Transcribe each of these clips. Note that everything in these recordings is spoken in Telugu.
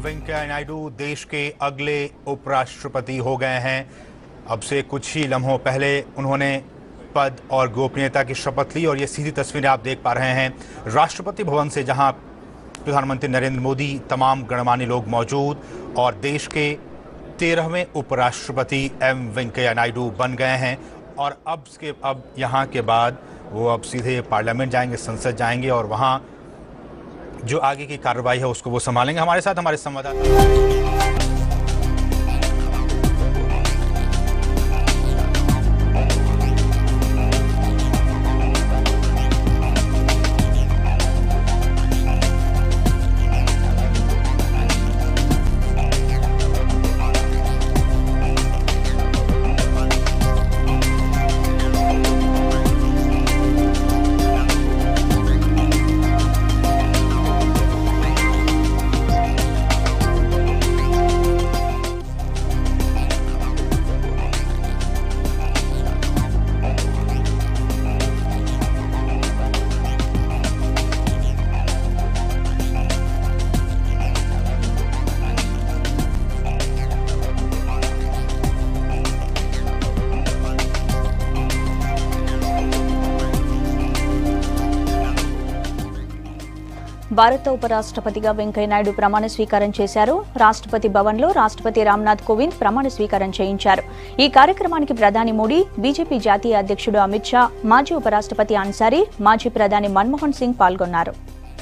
वेंकैया नायडू देश के अगले उपराष्ट्रपति हो गए हैं अब से कुछ ही लम्हों पहले उन्होंने पद और गोपनीयता की शपथ ली और ये सीधी तस्वीरें आप देख पा रहे हैं राष्ट्रपति भवन से जहां प्रधानमंत्री नरेंद्र मोदी तमाम गणमान्य लोग मौजूद और देश के तेरहवें उपराष्ट्रपति एम वेंकैया नायडू बन गए हैं और अब के अब यहाँ के बाद वो अब सीधे पार्लियामेंट जाएंगे संसद जाएंगे और वहाँ जो आगे की कार्रवाई है उसको वो संभालेंगे हमारे साथ हमारे संवाददाता భారత ఉపరాష్ట్రపతిగా వెంకయ్యనాయుడు ప్రమాణ స్వీకారం చేశారు రాష్ట్రపతి భవన్లో రాష్ట్రపతి రామ్నాథ్ కోవింద్ ప్రమాణ స్వీకారం చేయించారు ఈ కార్యక్రమానికి ప్రధాని మోడీ బీజేపీ జాతీయ అధ్యక్షుడు అమిత్ షా మాజీ ఉపరాష్ట్రపతి అన్సారీ మాజీ ప్రధాని మన్మోహన్ సింగ్ పాల్గొన్నారు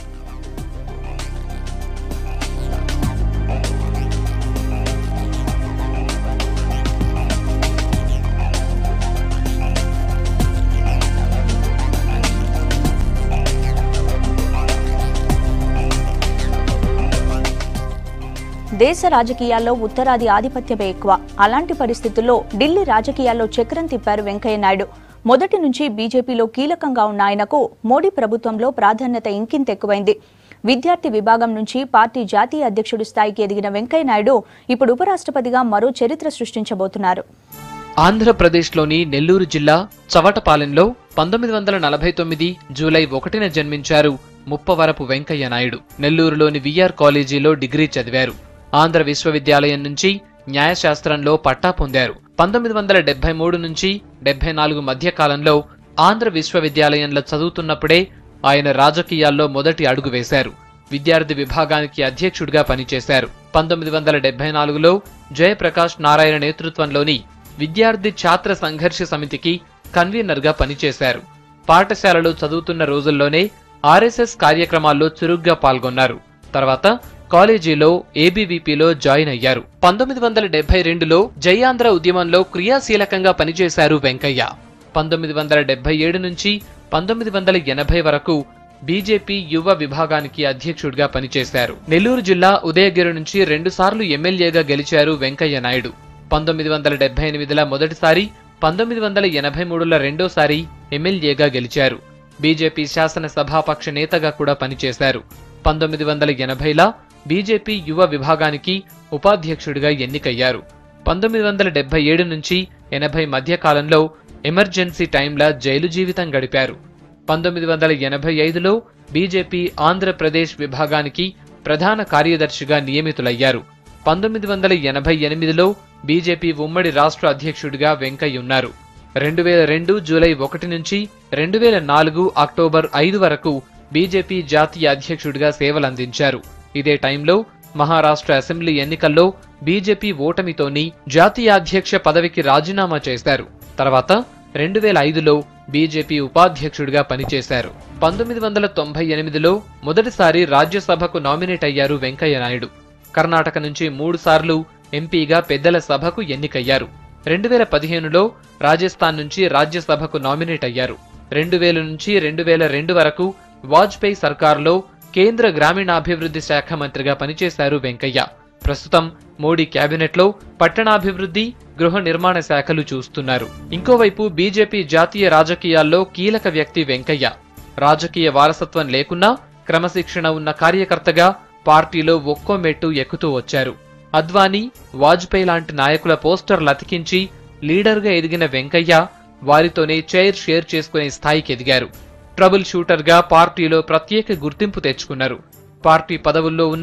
దేశ రాజకీయాల్లో ఉత్తరాది ఆధిపత్యమే ఎక్కువ అలాంటి పరిస్థితుల్లో ఢిల్లీ రాజకీయాల్లో చక్రం తిప్పారు వెంకయ్యనాయుడు మొదటి నుంచి బీజేపీలో కీలకంగా ఉన్న ఆయనకు మోడీ ప్రభుత్వంలో ప్రాధాన్యత ఇంకింత ఎక్కువైంది విద్యార్థి విభాగం నుంచి పార్టీ జాతీయ అధ్యక్షుడి స్థాయికి ఎదిగిన వెంకయ్యనాయుడు ఇప్పుడు ఉపరాష్ట్రపతిగా మరో చరిత్ర సృష్టించబోతున్నారు ఆంధ్రప్రదేశ్లోని నెల్లూరు జిల్లా చవటపాలెంలో పంతొమ్మిది వందల నలభై తొమ్మిది జూలై ఒకటిన జన్మించారు ముప్పవరపు వెంకయ్య నాయుడు నెల్లూరులోని విఆర్ కాలేజీలో డిగ్రీ చదివారు ఆంధ్ర విశ్వవిద్యాలయం నుంచి న్యాయశాస్త్రంలో పట్టా పొందారు పంతొమ్మిది వందల డెబ్బై మూడు నుంచి డెబ్బై నాలుగు మధ్య కాలంలో ఆంధ్ర విశ్వవిద్యాలయంలో చదువుతున్నప్పుడే ఆయన రాజకీయాల్లో మొదటి అడుగు వేశారు విద్యార్థి విభాగానికి అధ్యక్షుడిగా పనిచేశారు పంతొమ్మిది వందల డెబ్బై నాలుగులో జయప్రకాష్ నారాయణ నేతృత్వంలోని విద్యార్థి ఛాత్ర సంఘర్ష సమితికి కన్వీనర్గా పనిచేశారు పాఠశాలలో చదువుతున్న రోజుల్లోనే ఆర్ఎస్ఎస్ కార్యక్రమాల్లో చురుగ్గా పాల్గొన్నారు తర్వాత కాలేజీలో ఏబీవీపీలో జాయిన్ అయ్యారు పంతొమ్మిది వందల డెబ్బై రెండులో జయాంధ్ర ఉద్యమంలో క్రియాశీలకంగా పనిచేశారు వెంకయ్య పంతొమ్మిది వందల డెబ్బై ఏడు నుంచి పంతొమ్మిది వందల ఎనభై వరకు బీజేపీ యువ విభాగానికి అధ్యక్షుడిగా పనిచేశారు నెల్లూరు జిల్లా ఉదయగిరి నుంచి రెండుసార్లు ఎమ్మెల్యేగా గెలిచారు వెంకయ్య నాయుడు పంతొమ్మిది వందల డెబ్బై ఎనిమిదిల మొదటిసారి పంతొమ్మిది వందల ఎనభై మూడుల రెండోసారి ఎమ్మెల్యేగా గెలిచారు బీజేపీ శాసనసభాపక్ష నేతగా కూడా పనిచేశారు పంతొమ్మిది వందల ఎనభైలా బీజేపీ యువ విభాగానికి ఉపాధ్యక్షుడిగా ఎన్నికయ్యారు పంతొమ్మిది వందల డెబ్బై ఏడు నుంచి ఎనభై మధ్య కాలంలో ఎమర్జెన్సీ టైంలా జైలు జీవితం గడిపారు పంతొమ్మిది వందల ఎనభై ఐదులో బీజేపీ ఆంధ్రప్రదేశ్ విభాగానికి ప్రధాన కార్యదర్శిగా నియమితులయ్యారు పంతొమ్మిది వందల ఎనభై ఎనిమిదిలో బీజేపీ ఉమ్మడి రాష్ట్ర అధ్యక్షుడిగా వెంకయ్య ఉన్నారు రెండు వేల రెండు జూలై ఒకటి నుంచి రెండు వేల నాలుగు అక్టోబర్ ఐదు వరకు బీజేపీ జాతీయ అధ్యక్షుడిగా సేవలందించారు ఇదే టైంలో మహారాష్ట్ర అసెంబ్లీ ఎన్నికల్లో బీజేపీ ఓటమితోని జాతీయ అధ్యక్ష పదవికి రాజీనామా చేశారు తర్వాత రెండు వేల ఐదులో బీజేపీ ఉపాధ్యక్షుడిగా పనిచేశారు పంతొమ్మిది వందల తొంభై ఎనిమిదిలో మొదటిసారి రాజ్యసభకు నామినేట్ అయ్యారు వెంకయ్య నాయుడు కర్ణాటక నుంచి మూడు సార్లు ఎంపీగా పెద్దల సభకు ఎన్నికయ్యారు రెండు వేల పదిహేనులో రాజస్థాన్ నుంచి రాజ్యసభకు నామినేట్ అయ్యారు రెండు వేల నుంచి రెండు వేల రెండు వరకు వాజ్పేయి సర్కార్లో కేంద్ర గ్రామీణాభివృద్ధి శాఖ మంత్రిగా పనిచేశారు వెంకయ్య ప్రస్తుతం మోడీ కేబినెట్లో పట్టణాభివృద్ధి గృహ నిర్మాణ శాఖలు చూస్తున్నారు ఇంకోవైపు బీజేపీ జాతీయ రాజకీయాల్లో కీలక వ్యక్తి వెంకయ్య రాజకీయ వారసత్వం లేకున్నా క్రమశిక్షణ ఉన్న కార్యకర్తగా పార్టీలో ఒక్కో మెట్టు ఎక్కుతూ వచ్చారు అద్వానీ వాజ్పేయి లాంటి నాయకుల పోస్టర్లు అతికించి లీడర్గా ఎదిగిన వెంకయ్య వారితోనే చైర్ షేర్ చేసుకునే స్థాయికి ఎదిగారు ట్రబుల్ షూటర్గా పార్టీలో ప్రత్యేక గుర్తింపు తెచ్చుకున్నారు పార్టీ పదవుల్లో ఉన్న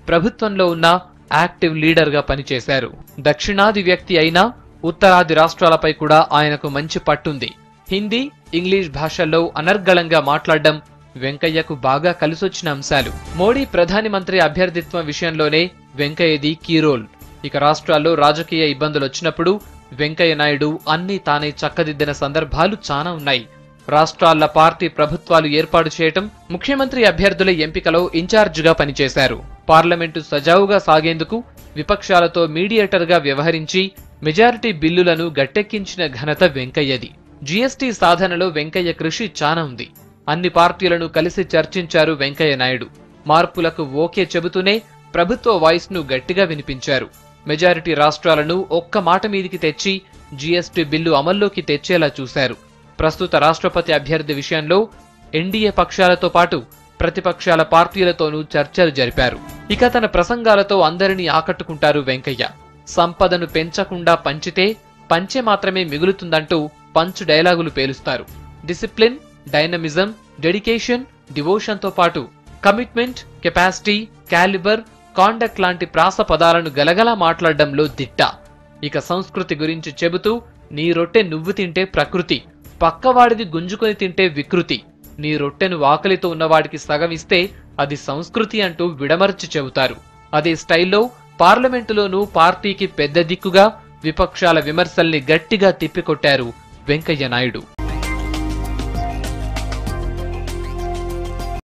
ప్రభుత్వంలో ఉన్న యాక్టివ్ లీడర్గా పనిచేశారు దక్షిణాది వ్యక్తి అయినా ఉత్తరాది రాష్ట్రాలపై కూడా ఆయనకు మంచి పట్టుంది హిందీ ఇంగ్లీష్ భాషల్లో అనర్గళంగా మాట్లాడడం వెంకయ్యకు బాగా కలిసొచ్చిన అంశాలు మోడీ ప్రధాని మంత్రి అభ్యర్థిత్వం విషయంలోనే వెంకయ్యది కీ రోల్ ఇక రాష్ట్రాల్లో రాజకీయ ఇబ్బందులు వచ్చినప్పుడు వెంకయ్య నాయుడు అన్నీ తానే చక్కదిద్దిన సందర్భాలు చాలా ఉన్నాయి రాష్ట్రాల పార్టీ ప్రభుత్వాలు ఏర్పాటు చేయటం ముఖ్యమంత్రి అభ్యర్థుల ఎంపికలో ఇన్ఛార్జిగా పనిచేశారు పార్లమెంటు సజావుగా సాగేందుకు విపక్షాలతో మీడియేటర్గా వ్యవహరించి మెజారిటీ బిల్లులను గట్టెక్కించిన ఘనత వెంకయ్యది జీఎస్టీ సాధనలో వెంకయ్య కృషి చాలా ఉంది అన్ని పార్టీలను కలిసి చర్చించారు వెంకయ్య నాయుడు మార్పులకు ఓకే చెబుతూనే ప్రభుత్వ వాయిస్ ను గట్టిగా వినిపించారు మెజారిటీ రాష్ట్రాలను ఒక్క మాట మీదికి తెచ్చి జీఎస్టీ బిల్లు అమల్లోకి తెచ్చేలా చూశారు ప్రస్తుత రాష్ట్రపతి అభ్యర్థి విషయంలో ఎన్డీఏ పక్షాలతో పాటు ప్రతిపక్షాల పార్టీలతోనూ చర్చలు జరిపారు ఇక తన ప్రసంగాలతో అందరినీ ఆకట్టుకుంటారు వెంకయ్య సంపదను పెంచకుండా పంచితే పంచె మాత్రమే మిగులుతుందంటూ పంచ్ డైలాగులు పేలుస్తారు డిసిప్లిన్ డైనమిజం డెడికేషన్ డివోషన్తో పాటు కమిట్మెంట్ కెపాసిటీ క్యాలిబర్ కాండక్ట్ లాంటి ప్రాస పదాలను గలగలా మాట్లాడడంలో దిట్ట ఇక సంస్కృతి గురించి చెబుతూ నీ రొట్టె నువ్వు తింటే ప్రకృతి పక్కవాడిది గుంజుకొని తింటే వికృతి నీ రొట్టెను ఆకలితో ఉన్నవాడికి సగం ఇస్తే అది సంస్కృతి అంటూ విడమర్చి చెబుతారు అదే స్టైల్లో పార్లమెంటులోనూ పార్టీకి పెద్ద దిక్కుగా విపక్షాల విమర్శల్ని గట్టిగా తిప్పికొట్టారు వెంకయ్య నాయుడు